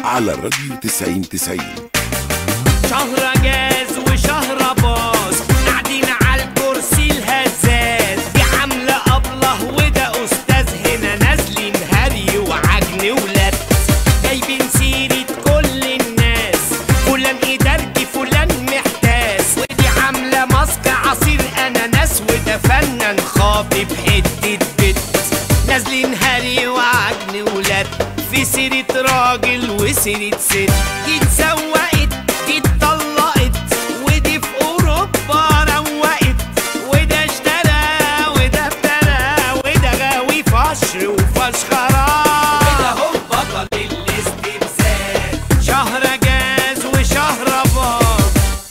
على الراديو 90 90 شهر جاز وشهر باظ قاعدين على الكرسي الهزاز دي عاملة أبله وده أستاذ هنا نازلين هري وعجن ولاد جايبين سيرة كل الناس فلان إدارجي فلان محتاس ودي عاملة ماسك عصير أناناس وده فنان خاطب حتة بت نازلين هري وعجن ولاد في سيرة راجل وسيرة ست دي اتسوقت دي اتطلقت ودي في أوروبا روقت وده اشترى وده ابتلى وده غاوي فشر وفشخرة وده هو بطل الاستمثال شهر جاز وشهر باظ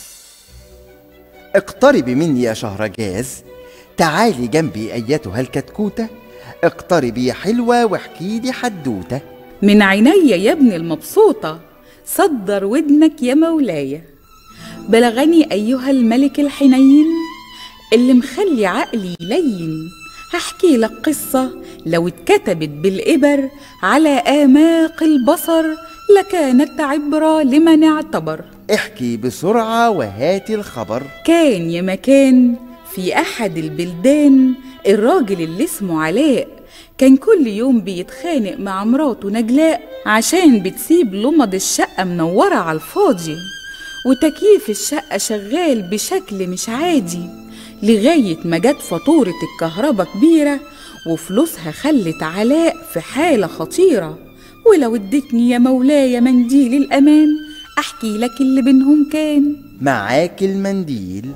اقتربي مني يا شهرجاز تعالي جنبي ايتها الكتكوتة اقتربي يا حلوة واحكي لي حدوتة من عيني يا ابن المبسوطة صدر ودنك يا مولاي بلغني أيها الملك الحنين اللي مخلي عقلي لين هحكي لك قصة لو اتكتبت بالإبر على آماق البصر لكانت عبرة لمن اعتبر احكي بسرعة وهاتي الخبر كان يا مكان في أحد البلدان الراجل اللي اسمه علاء كان كل يوم بيتخانق مع مراته نجلاء عشان بتسيب لمض الشقة منورة على الفاضي وتكييف الشقة شغال بشكل مش عادي لغاية ما جت فاتورة الكهرباء كبيرة وفلوسها خلت علاء في حالة خطيرة ولو اديتني يا مولاي منديل الأمان أحكي لك اللي بينهم كان معاك المنديل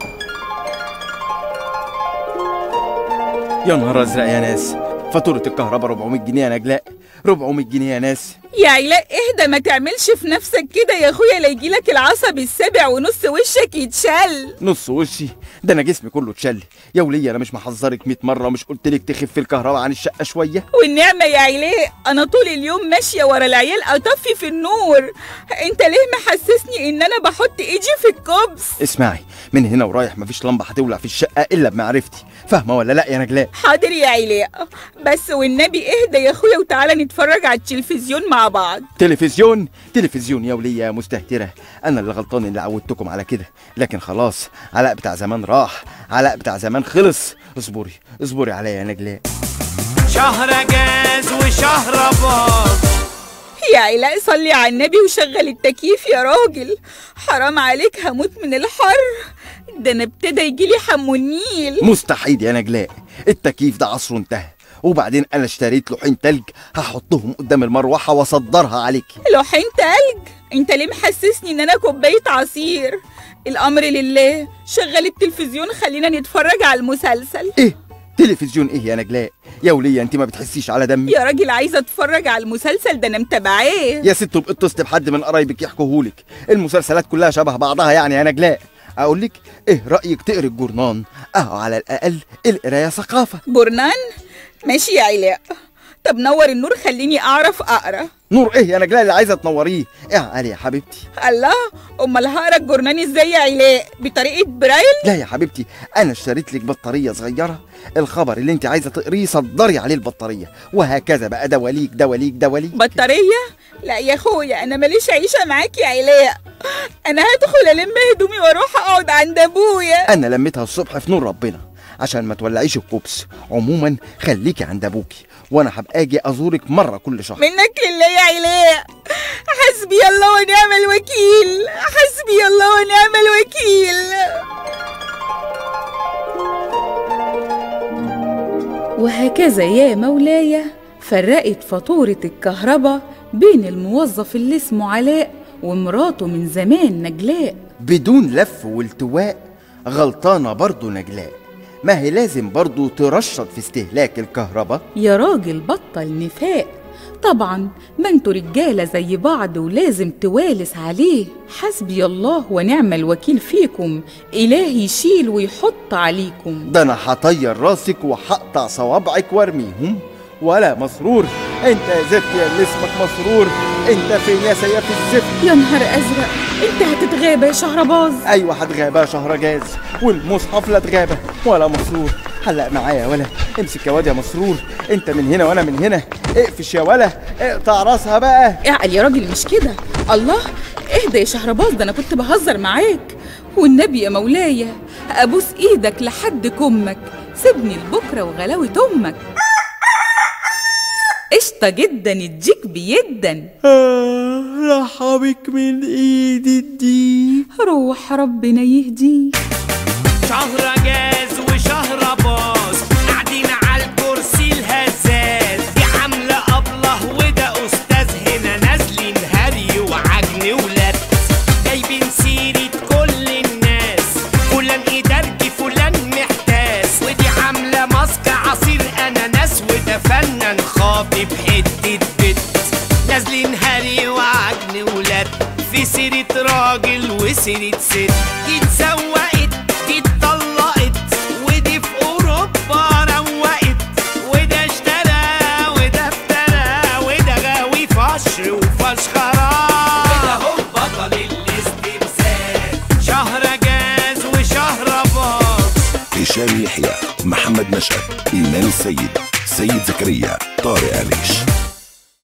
يا نهار ازرق يا ناس فاتورة الكهرباء 400 جنيه يا نجلاء 400 جنيه يا ناس يا علاء اهدى ما تعملش في نفسك كده يا اخويا لا يجيلك العصب السابع ونص وشك يتشل نص وشي ده انا جسمي كله اتشل يا ولية انا مش محذرك 100 مرة ومش قلت لك تخف الكهرباء عن الشقة شوية والنعمة يا علاء أنا طول اليوم ماشية ورا العيال أطفي في النور أنت ليه محسسني إن أنا بحط إيدي في الكوبس اسمعي من هنا ورايح مفيش لمبة هتولع في الشقة الا بمعرفتي فاهمة ولا لا يا نجلاء حاضر يا علاء بس والنبي اهدى يا أخويا وتعالى نتفرج على التلفزيون مع بعض تلفزيون تلفزيون يا ولية يا مستهترة أنا اللي غلطان اللي عودتكم على كده لكن خلاص علاء بتاع زمان راح علاء بتاع زمان خلص اصبري اصبري عليا يا نجلاء شهر جاز وشهر باظ يا علاء صلي على النبي وشغل التكييف يا راجل حرام عليك هموت من الحر ده أنا ابتدى يجيلي حمو النيل مستحيل يا نجلاء التكييف ده عصره انتهى وبعدين انا اشتريت لوحين تلج هحطهم قدام المروحه واصدرها عليكي لوحين تلج انت ليه محسسني ان انا كوبايه عصير الامر لله شغل التلفزيون خلينا نتفرج على المسلسل ايه تلفزيون ايه يا نجلاء يا ولية انت ما بتحسيش على دمي يا راجل عايزه اتفرج على المسلسل ده انا متابعاه يا ست ابقى اتصل بحد من قرايبك يحكوهولك المسلسلات كلها شبه بعضها يعني يا نجلاء اقول لك ايه رايك تقري الجورنان اهو على الاقل القرايه ثقافه جورنان ماشي يا علاء طب نور النور خليني اعرف اقرا نور ايه يا نجلاء اللي عايزه تنوريه ايه علي يا حبيبتي الله امال هقرا الجورنان ازاي يا علاء بطريقه برايل لا يا حبيبتي انا اشتريت لك بطاريه صغيره الخبر اللي انت عايزه تقريه صدري عليه البطاريه وهكذا بقى دواليك دواليك دواليك بطاريه لا يا اخويا انا ماليش عيشه معاك يا علاء انا هدخل الم هدومي واروح اقعد عند ابويا انا لميتها الصبح في نور ربنا عشان ما تولعيش الكوبس عموما خليكي عند ابوكي وانا هبقى اجي ازورك مره كل شهر منك لله يا علاء حسبي الله ونعم الوكيل حسبي الله ونعم الوكيل وهكذا يا مولاي فرقت فاتورة الكهرباء بين الموظف اللي اسمه علاء ومراته من زمان نجلاء بدون لف والتواء غلطانه برضو نجلاء ما هي لازم برضو ترشد في استهلاك الكهرباء يا راجل بطل نفاق طبعا ما انتوا رجالة زي بعض ولازم توالس عليه حسبي الله ونعم الوكيل فيكم إلهي يشيل ويحط عليكم ده انا هطير راسك وهقطع صوابعك وارميهم ولا مسرور انت يا زفت يا اللي اسمك مسرور انت فين يا سيف الزفت يا نهار أزرق انت هتتغابى يا شهرباز ايوه هتغابى يا شهرجاز والمصحف لا اتغابى ولا مسرور حلق معايا ولا امسك يا واد يا مسرور انت من هنا وانا من هنا اقفش يا ولا اقطع راسها بقى اعقل يا راجل مش كده الله اهدى يا شهرباز ده انا كنت بهزر معاك والنبي يا مولاي ابوس ايدك لحد كمك سيبني لبكره وغلاوه امك قشطه جدا الجيك بيدا رحمك من ايدي دي روح ربنا يهديك شهر جاز وشهر باظ قاعدين على الكرسي الهزاز دي عاملة أبله وده أستاذ هنا نازلين هري وعجن ولاد جايبين سيرة كل الناس فلان إدارجي فلان محتاس ودي عاملة ماسك عصير أناناس وده فنان خاطب حتة بت نازلين هري وعجن ولاد في سيرة راجل وسيرة ست دي اتسوقت دي اتطلقت ودي في أوروبا روقت وده اشترى وده افترى وده غاوي فشر وفشخرة وده هو بطل الاستمثال شهر جاز وشهر باظ هشام يحيى محمد نشأت إيمان السيد سيد زكريا طارق عليش